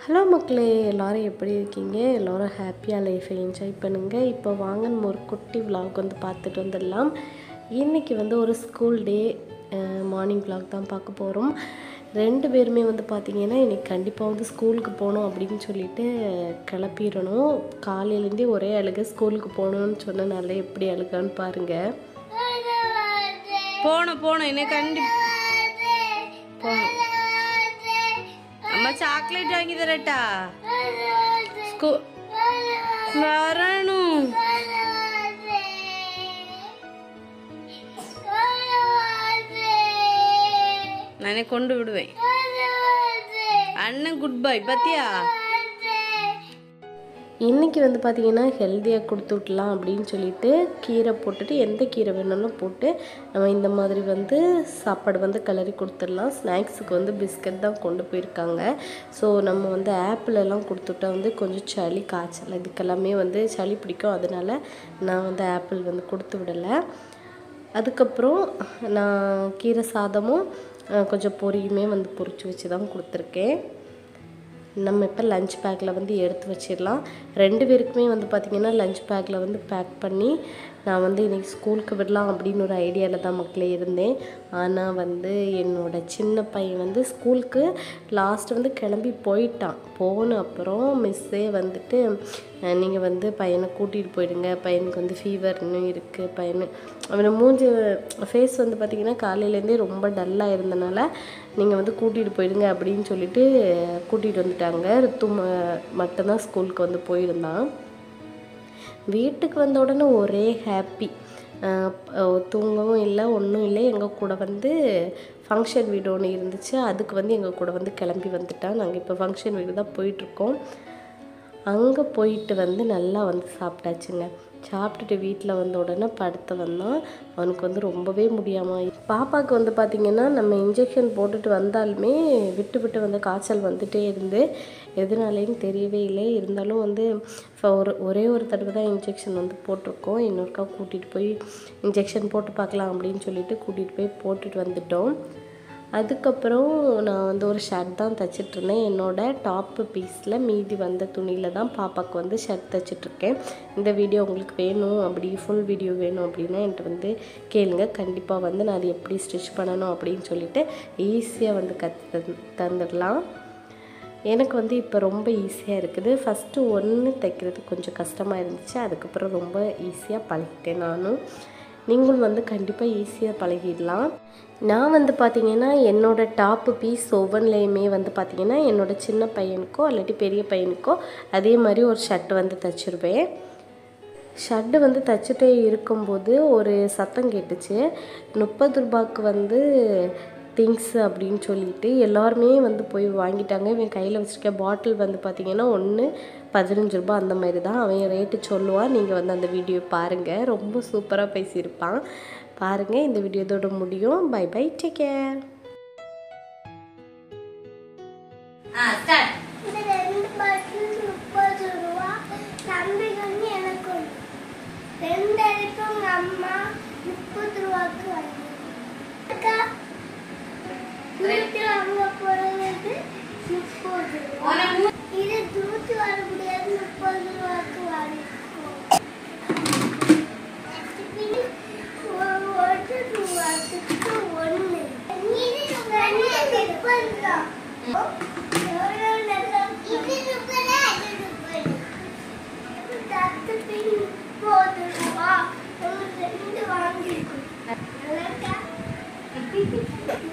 Hello மக்களே எல்லோரும் எப்படி இருக்கீங்க எல்லோரும் ஹாப்பியாக லைஃப்பை என்ஜாய் பண்ணுங்கள் இப்போ வாங்க நம்ம ஒரு குட்டி vlog வந்து பார்த்துட்டு வந்துடலாம் இன்றைக்கி வந்து ஒரு ஸ்கூல் டே மார்னிங் vlog தான் பார்க்க போகிறோம் ரெண்டு பேருமே வந்து பார்த்திங்கன்னா இன்றைக்கி கண்டிப்பாக வந்து ஸ்கூலுக்கு போகணும் அப்படின்னு சொல்லிட்டு கிளப்பிடணும் காலையிலேருந்தே ஒரே அழுக ஸ்கூலுக்கு போகணும்னு சொன்னனால எப்படி அழுகான்னு பாருங்கள் போகணும் போகணும் என்ன கண்டி போகணும் அம்மா சாக்லேட் வாங்கி தரட்டா ஸ்கூ வரணும் நானே கொண்டு விடுவேன் அண்ணன் குட் பை பத்தியா இன்றைக்கி வந்து பார்த்திங்கன்னா ஹெல்த்தியாக கொடுத்து விட்லாம் அப்படின்னு சொல்லிட்டு கீரை போட்டுட்டு எந்த கீரை வேணாலும் போட்டு நம்ம இந்த மாதிரி வந்து சாப்பாடு வந்து கிளறி கொடுத்துடலாம் ஸ்நாக்ஸுக்கு வந்து பிஸ்கட் தான் கொண்டு போயிருக்காங்க ஸோ நம்ம வந்து ஆப்பிள் எல்லாம் கொடுத்துட்டா வந்து கொஞ்சம் சளி காய்ச்சல் இதுக்கெல்லாமே வந்து சளி பிடிக்கும் அதனால நான் வந்து ஆப்பிள் வந்து கொடுத்து விடலை அதுக்கப்புறம் நான் கீரை சாதமும் அஹ், கொஞ்சம் பொரியுமே வந்து பொரிச்சு வச்சு தான் கொடுத்துருக்கேன் நம்ம இப்போ லஞ்ச் பேக்கில் வந்து எடுத்து வச்சிடலாம் ரெண்டு பேருக்குமே வந்து பார்த்திங்கன்னா லஞ்ச் பேக்கில் வந்து பேக் பண்ணி நான் வந்து இன்றைக்கி ஸ்கூலுக்கு விடலாம் அப்படின்னு ஒரு ஐடியாவில் தான் மக்களே இருந்தேன் ஆனால் வந்து என்னோட சின்ன பையன் வந்து ஸ்கூலுக்கு லாஸ்ட் வந்து கிளம்பி போயிட்டான் போன அப்புறம் மிஸ்ஸே வந்துட்டு நீங்கள் வந்து பையனை கூட்டிகிட்டு போயிடுங்க பையனுக்கு வந்து ஃபீவர் இன்னும் இருக்குது பையனு அவனை மூஞ்சி ஃபேஸ் வந்து பார்த்திங்கன்னா காலையிலேருந்தே ரொம்ப டல்லாக இருந்தனால நீங்கள் வந்து கூட்டிகிட்டு போயிடுங்க அப்படின்னு சொல்லிட்டு கூட்டிகிட்டு வந்துட்டாங்க ரித்து ம- மட்டும்தான் ஸ்கூலுக்கு வந்து போயிருந்தான் வீட்டுக்கு வந்த உடனே ஒரே ஹாப்பி தூங்கவும் இல்லை ஒன்றும் இல்லை எங்கள் கூட வந்து ஃபங்க்ஷன் வீடு ஒன்று இருந்துச்சு அதுக்கு வந்து எங்கள் கூட வந்து கிளம்பி வந்துட்டான் நாங்கள் இப்போ ஃபங்க்ஷன் வீடு தான் போயிட்டுருக்கோம் அங்கே போயிட்டு வந்து நல்லா வந்து சாப்பிட்டாச்சுங்க சாப்பிட்டுட்டு வீட்டில் வந்த உடனே படுத்து வந்தான் அவனுக்கு வந்து ரொம்பவே முடியாமல் பாப்பாவுக்கு வந்து பார்த்திங்கன்னா நம்ம இன்ஜெக்ஷன் போட்டுட்டு வந்தாலுமே விட்டு விட்டு வந்து காய்ச்சல் வந்துட்டே இருந்து எதனாலேன்னு தெரியவே இல்லை இருந்தாலும் வந்து இப்போ ஒரு ஒரே ஒரு தடவை தான் இன்ஜெக்ஷன் வந்து போட்டிருக்கோம் இன்னொருக்கா கூட்டிகிட்டு போய் இன்ஜெக்ஷன் போட்டு பார்க்கலாம் அப்படின்னு சொல்லிட்டு கூட்டிகிட்டு போய் போட்டுட்டு வந்துட்டோம் அதுக்கப்புறம் நான் வந்து ஒரு ஷர்ட் தான் தைச்சிட்ருந்தேன் என்னோட டாப்பு பீஸில் மீதி வந்த துணியில் தான் பாப்பாவுக்கு வந்து ஷர்ட் தைச்சிட்ருக்கேன் இந்த வீடியோ உங்களுக்கு வேணும் அப்படி ஃபுல் வீடியோ வேணும் அப்படின்னா என்கிட்ட வந்து கேளுங்க கண்டிப்பாக வந்து நான் அது எப்படி ஸ்டிச் பண்ணணும் அப்படின்னு சொல்லிட்டு ஈஸியாக வந்து கற்று தந்துடலாம் எனக்கு வந்து இப்போ ரொம்ப ஈஸியாக இருக்குது ஃபஸ்ட்டு ஒன்று தைக்கிறது கொஞ்சம் கஷ்டமாக இருந்துச்சு அதுக்கப்புறம் ரொம்ப ஈஸியாக பழகிட்டேன் நானும் நீங்களும் வந்து கண்டிப்பாக ஈஸியாக பழகிடலாம் நான் வந்து பார்த்தீங்கன்னா என்னோட டாப்பு பீஸ் ஒவ்வொன்றுலேயுமே வந்து பார்த்தீங்கன்னா என்னோட சின்ன பையனுக்கோ இல்லாட்டி பெரிய பையனுக்கோ அதே மாதிரி ஒரு ஷர்ட் வந்து தைச்சிருவேன் ஷர்ட்டு வந்து தச்சுட்டே இருக்கும்போது ஒரு சத்தம் கேட்டுச்சு முப்பது ரூபாய்க்கு வந்து திங்ஸ் அப்படின்னு சொல்லிட்டு எல்லாருமே வந்து போய் வாங்கிட்டாங்க இவன் கையில் வச்சுருக்க பாட்டில் வந்து பார்த்திங்கன்னா ஒன்று பதினஞ்சு ரூபாய் அந்த மாதிரி தான் அவன் ரேட்டு சொல்லுவான் நீங்கள் வந்து அந்த வீடியோ பாருங்கள் ரொம்ப சூப்பராக பேசியிருப்பான் பாருங்கள் இந்த வீடியோ இதோட முடியும் பை பை டேக் கேர் இந்த ரெண்டு பாட்டில் முப்பது ரூபா தம்பிக்கு வந்து எனக்கு ஒண்ணு. ரெண்டு எடுத்து உங்க அம்மா முப்பது ரூபாய்க்கு வாங்கி அக்கா தூத்து வாங்க போறது முப்பது ரூபா இது தூத்து வர முடியாது முப்பது ரூபாய்க்கு வாங்கிக்கோ ஒரு ஒரு ரூபாய்க்கு ஒண்ணு இது முப்பது ரூபா வாங்கிருக்கோம்